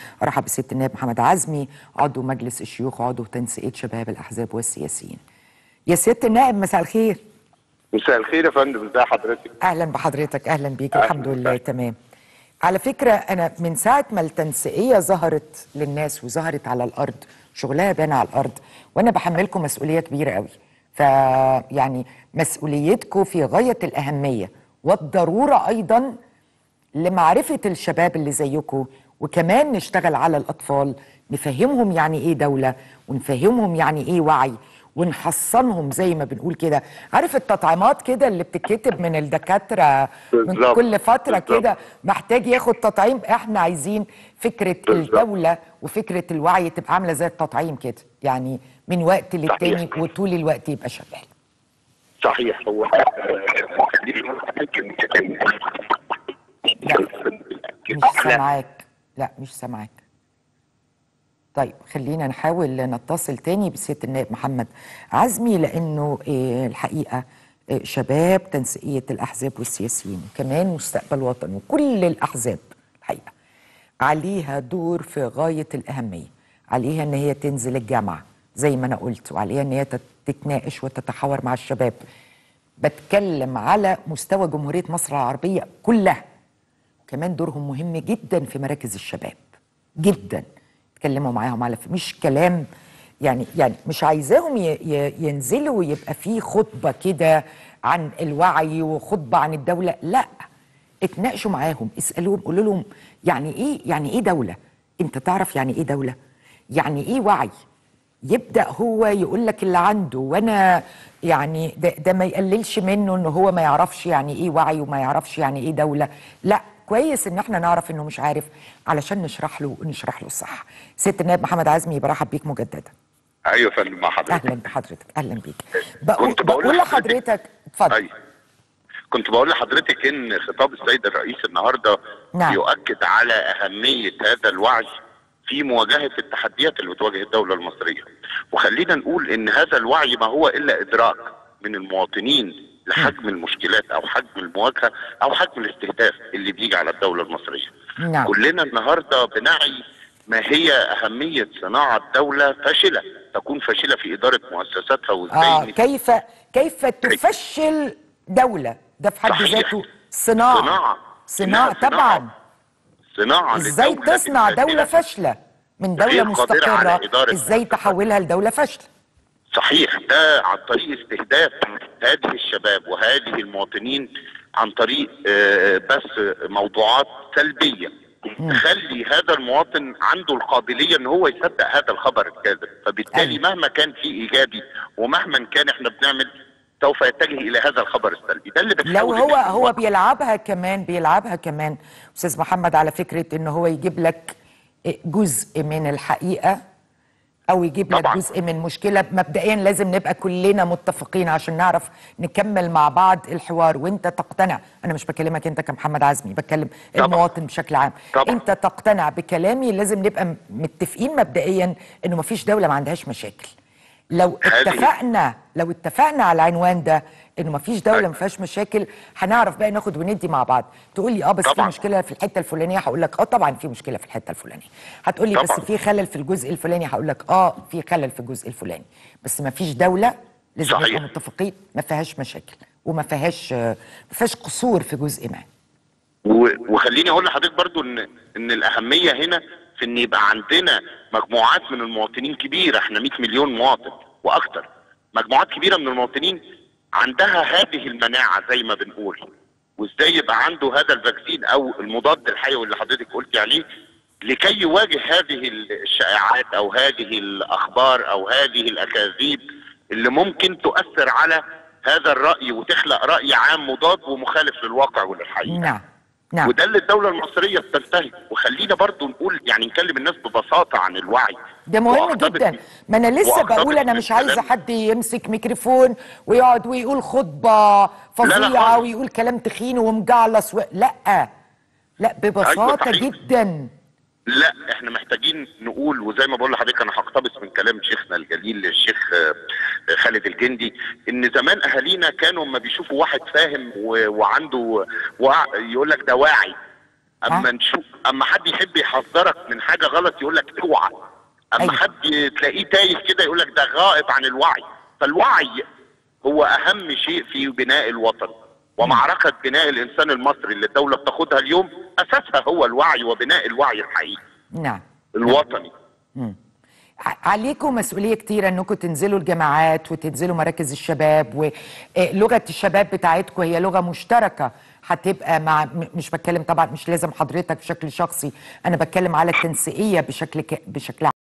ارحب بست النائب محمد عزمي عضو مجلس الشيوخ وعضو تنسيقيه شباب الاحزاب والسياسيين يا سياده النائب مساء الخير مساء الخير يا فندم ازي حضرتك اهلا بحضرتك اهلا بيك أهلاً الحمد لله وسهلاً. تمام على فكره انا من ساعه ما التنسيقيه ظهرت للناس وظهرت على الارض شغلها بان على الارض وانا بحملكم مسؤوليه كبيره قوي فيعني مسؤوليتكم في غايه الاهميه والضروره ايضا لمعرفه الشباب اللي زيكم وكمان نشتغل على الاطفال نفهمهم يعني ايه دوله ونفهمهم يعني ايه وعي ونحصنهم زي ما بنقول كده عارف التطعيمات كده اللي بتتكتب من الدكاتره من بالظبط، كل فتره بالظبط. كده محتاج ياخد تطعيم احنا عايزين فكره بالظبط. الدوله وفكره الوعي تبقى عامله زي التطعيم كده يعني من وقت للتاني صحيح. وطول الوقت يبقى شغال صحيح هو مش سامعاك لا مش سامعاك طيب خلينا نحاول نتصل تاني بسيادة النائب محمد عزمي لأنه آه، الحقيقة آه، شباب تنسيقية الأحزاب والسياسيين كمان مستقبل وطن وكل الأحزاب الحقيقة عليها دور في غاية الأهمية عليها أن هي تنزل الجامعة زي ما أنا قلت وعليها أن هي تت- تتناقش وتتحاور مع الشباب بتكلم على مستوى جمهورية مصر العربية كلها كمان دورهم مهم جدا في مراكز الشباب جدا اتكلموا معاهم على مش كلام يعني يعني مش عايزاهم ي- ي- ينزلوا ويبقى في خطبه كده عن الوعي وخطبه عن الدوله لا اتناقشوا معاهم اسالوهم قولوا لهم يعني ايه يعني ايه دوله انت تعرف يعني ايه دوله يعني ايه وعي يبدا هو يقول لك اللي عنده وانا يعني ده, ده ما يقللش منه ان هو ما يعرفش يعني ايه وعي وما يعرفش يعني ايه دوله لا كويس ان احنا نعرف انه مش عارف علشان نشرح له ونشرح له الصح ست النائب محمد عزمي برحب بيك مجددا ايوه يا فندم مع حضرتك اهلا بحضرتك اهلا بيك بقول, كنت بقول بقول لحضرتك- لحضرتك اتفضل ايوه كنت بقول لحضرتك ان خطاب السيد الرئيس النهارده نعم. يؤكد على اهميه هذا الوعي في مواجهه التحديات اللي بتواجه الدوله المصريه وخلينا نقول ان هذا الوعي ما هو الا ادراك من المواطنين لحجم المشكلات او حجم المواجهه او حجم الاستهداف اللي بيجي على الدوله المصريه نعم. كلنا النهارده بنعي ما هي اهميه صناعه دوله فاشله تكون فاشله في اداره مؤسساتها وازاي اه نس- كيف كيف تفشل دوله ده في حد صحيح. ذاته صناعه صناعة. صناعه لا، صناعة. طبعا صناعه ازاي للدولة تصنع بالكامل. دولة فاشلة من دولة غير قادرة على مستقرة إدارة ازاي مؤسسات. تحولها لدولة فاشلة صحيح ده عن طريق استهداف هذه الشباب وهذه المواطنين عن طريق آه، بس موضوعات سلبيه تخلي هذا المواطن عنده القابليه ان هو يصدق هذا الخبر الكاذب فبالتالي أيوة. مهما كان في ايجابي ومهما كان احنا بنعمل سوف يتجه الى هذا الخبر السلبي ده اللي لو بنحاول هو إن إحنا هو نوقفه. بيلعبها كمان بيلعبها كمان استاذ محمد على فكرة ان هو يجيب لك جزء من الحقيقة او يجيب لك طبعاً. جزء من مشكلة مبدئيا لازم نبقى كلنا متفقين عشان نعرف نكمل مع بعض الحوار وانت تقتنع انا مش بكلمك انت كمحمد عزمي بتكلم طبعاً. المواطن بشكل عام طبعاً. انت تقتنع بكلامي لازم نبقى م- متفقين مبدئيا انه مفيش دولة ما عندهاش مشاكل لو هذه- اتفقنا لو اتفقنا على العنوان ده انه مفيش دوله أيوة. ما فيهاش مشاكل هنعرف بقى ناخد وندي مع بعض تقول لي اه بس في طبعاً. مشكله في الحته الفلانيه هقول لك اه طبعا في مشكله في الحته الفلانيه هتقول لي بس طبعاً. في خلل في الجزء الفلاني هقول لك اه في خلل في الجزء الفلاني بس ما فيش دوله لازم صحيح. نبقى متفقين ما فيهاش مشاكل وما فيهاش آه، ما فيهاش قصور في جزء ما و- وخليني اقول لحضرتك برضو ان ان الاهميه هنا في ان يبقى عندنا مجموعات من المواطنين كبيره احنا 100 مليون مواطن واكثر مجموعات كبيره من المواطنين عندها هذه المناعه زي ما بنقول وازاي يبقى عنده هذا الفاكسين او المضاد الحيوي اللي حضرتك قلت عليه لكي يواجه هذه الشائعات او هذه الاخبار او هذه الاكاذيب اللي ممكن تؤثر على هذا الراي وتخلق راي عام مضاد ومخالف للواقع وللحقيقه نعم نعم وده اللي الدوله المصريه بتنتهج وخلينا برضو نقول يعني نكلم الناس ببساطه عن الوعي ده مهم وأقتبس جدا من- ما انا لسه وأقتبس بقول انا من مش عايزه كلام- حد يمسك ميكروفون ويقعد ويقول خطبه فظيعه خالص. ويقول كلام تخين ومجعلص و... لا لا ببساطه صحيح. جدا لا احنا محتاجين نقول وزي ما بقول لحضرتك انا هقتبس من كلام شيخنا الجليل الشيخ آه، خالد الجندي ان زمان اهالينا كانوا لما بيشوفوا واحد فاهم و- وعنده وع- يقول لك ده واعي اما ها؟ نشوف اما حد يحب يحذرك من حاجه غلط يقول لك اوعى اما أيوة. حد تلاقيه تايه كده يقول لك ده غائب عن الوعي فالوعي هو اهم شيء في بناء الوطن ومعركه بناء الانسان المصري اللي الدوله بتاخدها اليوم اساسها هو الوعي وبناء الوعي الحقيقي نعم الوطني ع- عليكم مسؤولية كتيرة انكم تنزلوا الجامعات وتنزلوا مراكز الشباب ولغة الشباب بتاعتكم هي لغة مشتركة هتبقى مع م- مش بتكلم طبعا مش لازم حضرتك بشكل شخصي انا بتكلم على التنسيقية بشكل ك... بشكل